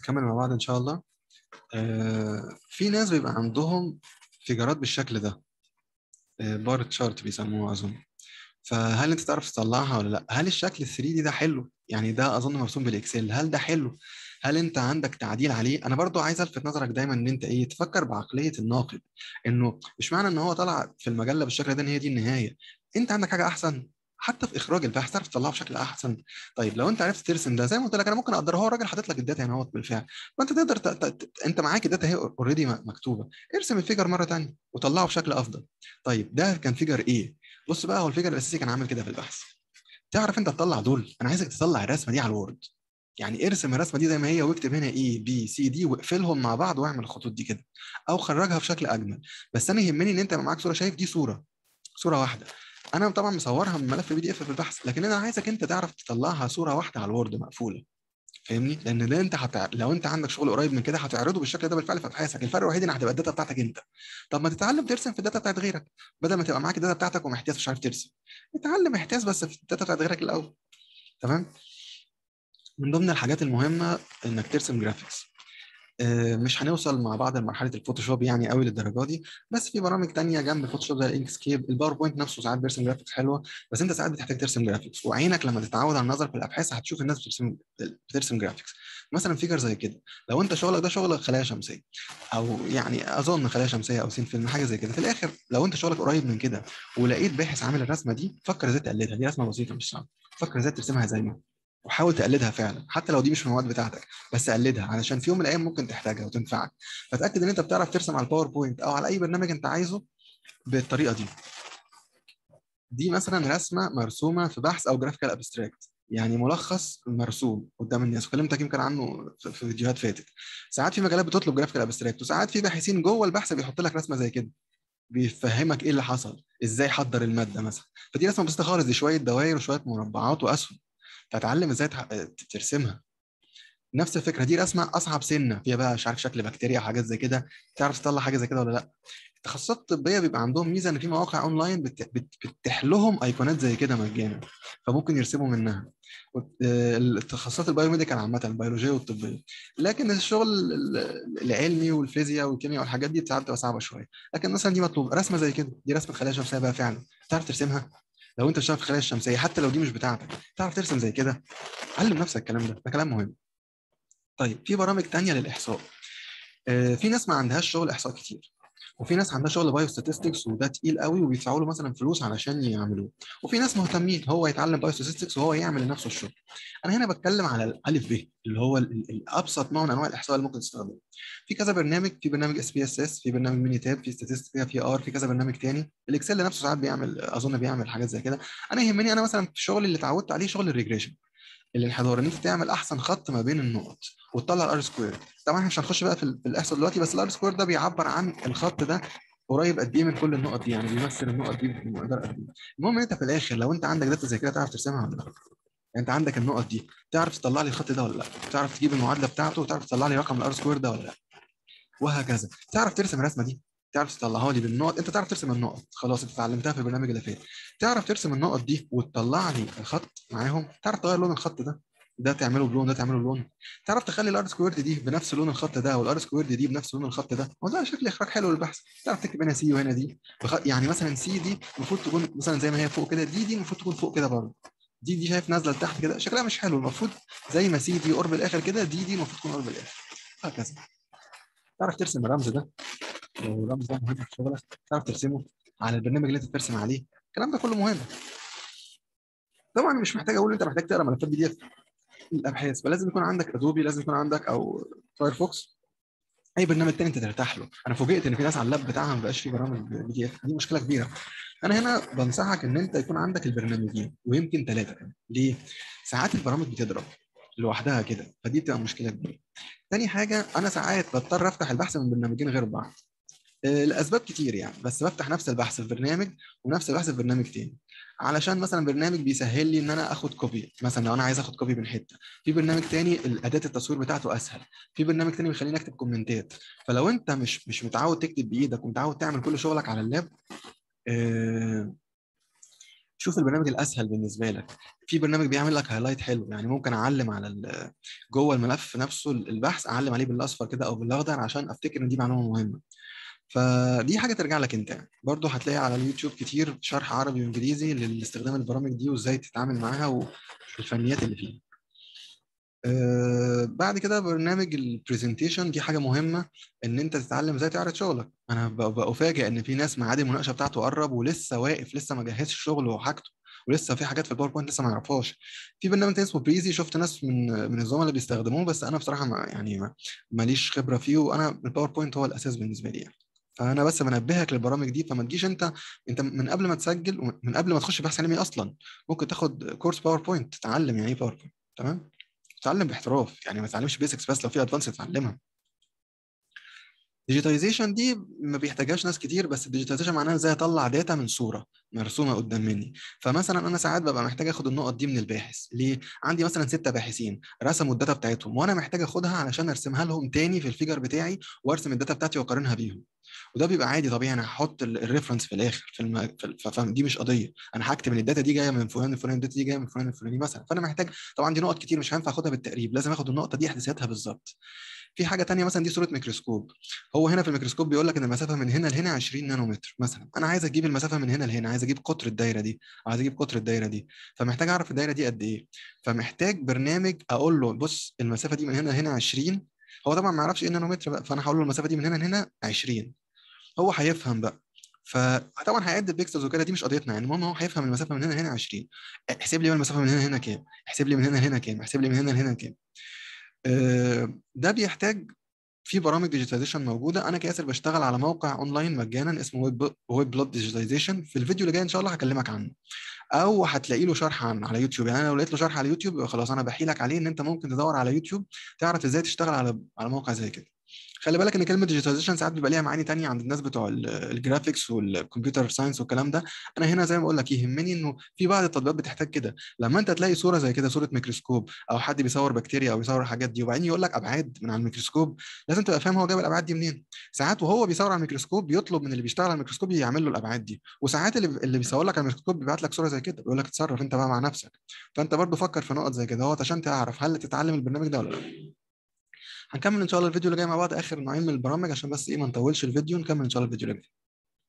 نكمل مع بعض ان شاء الله آه، في ناس بيبقى عندهم فيجرات بالشكل ده بار تشارت بيسموها اظن فهل انت تعرف تطلعها ولا لا هل الشكل ال 3 دي ده حلو يعني ده اظن مرسوم بالاكسل هل ده حلو هل انت عندك تعديل عليه انا برضو عايز الفت نظرك دايما ان انت ايه تفكر بعقليه الناقد انه مش معنى ان هو طلع في المجله بالشكل ده ان هي دي النهايه انت عندك حاجه احسن حتى في اخراج البحث تعرف تطلعه بشكل احسن طيب لو انت عرفت ترسم ده زي ما قلت لك انا ممكن اقدر هو الراجل حاطط لك الداتا هنا اهوت بالفعل فانت تقدر ت... ت... ت... انت معاك الداتا هي اوريدي مكتوبه ارسم الفيجر مره ثانيه وطلعه بشكل افضل طيب ده كان فيجر ايه بص بقى هو الفيجر الاساسي كان عامل كده في البحث تعرف انت تطلع دول انا عايزك تطلع الرسمه دي على الوورد يعني ارسم الرسمه دي زي ما هي واكتب هنا اي بي سي دي واقفلهم مع بعض واعمل الخطوط دي كده او خرجها في شكل اجمل بس انا يهمني ان انت يبقى معاك صوره شايف دي صوره صوره واحده انا طبعا مصورها من ملف بي دي اف في البحث لكن انا عايزك انت تعرف تطلعها صوره واحده على الوورد مقفوله فاهمني لان ده انت هتع... لو انت عندك شغل قريب من كده هتعرضه بالشكل ده بالفعل في ابحاثك الفرق الوحيد ان هتبقى الداتا بتاعتك انت طب ما تتعلم ترسم في الداتا بتاعت غيرك بدل ما تبقى معاك الداتا بتاعتك ومحتاج مش عارف ترسم اتعلم احتياز بس في الداتا بتاعت غيرك الاول تمام من ضمن الحاجات المهمه انك ترسم جرافيكس مش هنوصل مع بعض لمرحله الفوتوشوب يعني قوي للدرجه دي بس في برامج تانية جنب الفوتوشوب زي الانكسكيب الباوربوينت نفسه ساعات بيرسم جرافيكس حلوه بس انت ساعات بتحتاج ترسم جرافيكس وعينك لما تتعود على النظر في الابحاث هتشوف الناس بترسم بترسم جرافيكس مثلا فيجر زي كده لو انت شغلك ده شغل خلايا شمسيه او يعني اظن خلايا شمسيه او سين فيلم حاجه زي كده في الاخر لو انت شغلك قريب من كده ولقيت باحث عامل الرسمه دي فكر ازاي تقلدها دي رسمه بسيطه مش صعبه فكر ازاي ترسمها زي ما وحاول تقلدها فعلا حتى لو دي مش في المواد بتاعتك بس قلدها علشان في يوم من الايام ممكن تحتاجها وتنفعك فتاكد ان انت بتعرف ترسم على الباوربوينت او على اي برنامج انت عايزه بالطريقه دي دي مثلا رسمه مرسومه في بحث او جرافيكال ابستراكت يعني ملخص مرسوم قدام الناس وكلمتك يمكن عنه في فيديوهات فاتت ساعات في مجالات بتطلب جرافيكال ابستراكت وساعات في باحثين جوه البحث بيحط لك رسمه زي كده بيفهمك ايه اللي حصل ازاي حضر الماده مثلا فدي رسمه بسيطه خالص دي شويه دوائر وشويه مربعات واسهم تتعلم ازاي ترسمها نفس الفكره دي رسمه اصعب سنه فيها بقى مش عارف شكل بكتيريا او حاجات زي كده تعرف تطلع حاجه زي كده ولا لا التخصصات الطبيه بيبقى عندهم ميزه ان في مواقع اونلاين بتفتح لهم ايقونات زي كده مجانا فممكن يرسموا منها التخصصات البايوميديكال عامه البيولوجيه والطبيه لكن الشغل العلمي والفيزياء والكيمياء والحاجات دي ساعات بتبقى صعبه شويه لكن مثلا دي مطلوب رسمه زي كده دي رسمه خلايا شمسيه بقى فعلا تعرف ترسمها لو انت بتشتغل في الخلايا الشمسيه حتى لو دي مش بتاعتك تعرف ترسم زي كده علم نفسك الكلام ده ده كلام مهم طيب في برامج تانية للاحصاء آه في ناس ما عندهاش شغل احصاء كتير وفي ناس عندها شغل بايو ستاتستكس وده تقيل قوي وبيدفعوا له مثلا فلوس علشان يعملوه وفي ناس مهتمين هو يتعلم بايو ستاتستكس وهو يعمل لنفسه الشغل انا هنا بتكلم على الالف ب اللي هو الابسط نوع من انواع الاحصاء اللي ممكن تستخدمه في كذا برنامج في برنامج اس بي اس اس في برنامج ميني تاب في ستاتستيكا في ار في كذا برنامج تاني الاكسل نفسه ساعات بيعمل اظن بيعمل حاجات زي كده انا يهمني انا مثلا في الشغل اللي اتعودت عليه شغل الريجريشن الانحدار ان انت تعمل احسن خط ما بين النقط وتطلع الار سكوير طبعا احنا مش هنخش بقى في الاحصاء دلوقتي بس الار سكوير ده بيعبر عن الخط ده قريب قد ايه من كل النقط دي يعني بيمثل النقط دي بمقدار قد ايه المهم ان انت في الاخر لو انت عندك داتا زي كده تعرف ترسمها ولا لا يعني انت عندك النقط دي تعرف تطلع لي الخط ده ولا لا تعرف تجيب المعادله بتاعته وتعرف تطلع لي رقم الار سكوير ده ولا لا وهكذا تعرف ترسم الرسمه دي تعرف تطلعها لي بالنقط انت تعرف ترسم النقط خلاص انت اتعلمتها في البرنامج اللي فات تعرف ترسم النقط دي وتطلع لي الخط معاهم تعرف تغير لون الخط ده ده تعمله بلون ده تعمله بلون تعرف تخلي الار سكويرد دي بنفس لون الخط ده والار سكويرد دي بنفس لون الخط ده وده شكل اخراج حلو للبحث تعرف تكتب هنا سي وهنا دي بخ... يعني مثلا سي دي المفروض تكون مثلا زي ما هي فوق كده دي دي المفروض تكون فوق كده برضه دي دي شايف نازله لتحت كده شكلها مش حلو المفروض زي ما سي دي قرب الاخر كده دي دي المفروض تكون قرب الاخر هكذا تعرف ترسم الرمز ده لو الرمز ده مهم في شغلك تعرف ترسمه على البرنامج اللي انت بترسم عليه الكلام ده كله مهم طبعا مش محتاج اقول انت محتاج تقرا ملفات بي دي اف الابحاث فلازم يكون عندك ادوبي لازم يكون عندك او فايرفوكس اي برنامج تاني انت ترتاح له انا فوجئت ان في ناس على اللاب بتاعها ما بقاش فيه برامج بي دي اف دي مشكله كبيره انا هنا بنصحك ان انت يكون عندك البرنامجين ويمكن ثلاثه كمان ليه ساعات البرامج بتضرب لوحدها كده فدي بتبقى مشكله كبيره تاني حاجه انا ساعات بضطر افتح البحث من برنامجين غير بعض لاسباب كتير يعني بس بفتح نفس البحث في برنامج ونفس البحث في برنامج تاني علشان مثلا برنامج بيسهل لي ان انا اخد كوبي مثلا لو انا عايز اخد كوبي من حته في برنامج تاني اداه التصوير بتاعته اسهل في برنامج تاني بيخليني اكتب كومنتات فلو انت مش مش متعود تكتب بايدك ومتعود تعمل كل شغلك على اللاب آه شوف البرنامج الاسهل بالنسبه لك في برنامج بيعمل لك هايلايت حلو يعني ممكن اعلم على ال- جوه الملف نفسه البحث اعلم عليه بالاصفر كده او بالاخضر عشان افتكر ان دي معلومه مهمه فدي حاجه ترجع لك انت يعني برضه هتلاقي على اليوتيوب كتير شرح عربي وانجليزي لاستخدام البرامج دي وازاي تتعامل معاها والفنيات اللي فيها آه، بعد كده برنامج البرزنتيشن دي حاجه مهمه ان انت تتعلم ازاي تعرض شغلك انا ب- بفاجئ ان في ناس ميعاد المناقشه بتاعته قرب ولسه واقف لسه ما جهزش شغله وحاجته ولسه في حاجات في الباوربوينت لسه ما يعرفهاش في برنامج تاني اسمه بريزي شفت ناس من من الزملاء اللي بيستخدموه بس انا بصراحه ما يعني ما- ماليش خبره فيه وانا الباوربوينت هو الاساس بالنسبه لي يعني. فانا بس بنبهك للبرامج دي فما تجيش انت انت من قبل ما تسجل ومن قبل ما تخش بحث علمي اصلا ممكن تاخد كورس باوربوينت تتعلم يعني ايه باوربوينت تمام تتعلم باحتراف يعني ما تتعلمش بيسكس بس لو في ادفانس تتعلمها ديجيتاليزيشن دي ما بيحتاجهاش ناس كتير بس الديجيتاليزيشن معناها ازاي اطلع داتا من صوره مرسومه قدام مني فمثلا انا ساعات ببقى محتاج اخد النقط دي من الباحث ليه عندي مثلا ستة باحثين رسموا الداتا بتاعتهم وانا محتاج اخدها علشان ارسمها لهم تاني في الفيجر بتاعي وارسم الداتا بتاعتي واقارنها بيهم وده بيبقى عادي طبيعي انا هحط الريفرنس في الاخر في, الم... في ال- فدي مش قضيه انا هكتب ان الداتا دي جايه من فلان الفلاني الداتا دي جايه من فلان الفلاني مثلا فانا محتاج طبعا دي نقط كتير مش هينفع اخدها بالتقريب لازم اخد النقطه دي احداثياتها بالظبط في حاجه تانية مثلا دي صوره ميكروسكوب هو هنا في الميكروسكوب بيقول لك ان المسافه من هنا لهنا 20 نانومتر مثلا انا عايز اجيب المسافه من هنا لهنا عايز اجيب قطر الدايره دي عايز اجيب قطر الدايره دي فمحتاج اعرف الدايره دي قد ايه فمحتاج برنامج اقول له بص المسافه دي من هنا لهنا 20 هو طبعا ما يعرفش ايه نانومتر بقى فانا هقول له المسافه دي من هنا لهنا 20 هو هيفهم بقى فطبعا هيعد البيكسلز وكده دي مش قضيتنا يعني المهم هو هيفهم المسافه من هنا لهنا 20 احسب لي بقى المسافه من هنا لهنا كام احسب لي من هنا لهنا كام احسب لي من هنا لهنا كام آه، ده بيحتاج في برامج ديجيتاليزيشن موجوده انا كياسر بشتغل على موقع اونلاين مجانا اسمه ويب ويب بلوت ديجيتاليزيشن في الفيديو اللي جاي ان شاء الله هكلمك عنه او هتلاقي له شرح عنه على يوتيوب يعني انا لو لقيت له شرح على يوتيوب يبقى خلاص انا بحيلك عليه ان انت ممكن تدور على يوتيوب تعرف ازاي تشتغل على على موقع زي كده خلي بالك ان كلمه ديجيتاليزيشن ساعات بيبقى ليها معاني تانية عند الناس بتوع ال- الجرافيكس والكمبيوتر ساينس والكلام ده انا هنا زي ما بقول لك يهمني انه في بعض التطبيقات بتحتاج كده لما انت تلاقي صوره زي كده صوره ميكروسكوب او حد بيصور بكتيريا او بيصور الحاجات دي وبعدين يقول لك ابعاد من على الميكروسكوب لازم تبقى فاهم هو جاب الابعاد دي منين ساعات وهو بيصور على الميكروسكوب بيطلب من اللي بيشتغل على الميكروسكوب يعمل له الابعاد دي وساعات اللي اللي بيصور لك على الميكروسكوب بيبعت لك صوره زي كده بيقول لك اتصرف انت بقى مع نفسك فانت برضو فكر في نقط زي كده هو عشان تعرف هل تتعلم البرنامج ده ولا لا هنكمل ان شاء الله الفيديو اللي جاي مع بعض اخر نوعين من البرامج عشان بس ايه ما نطولش الفيديو نكمل ان شاء الله الفيديو اللي جاي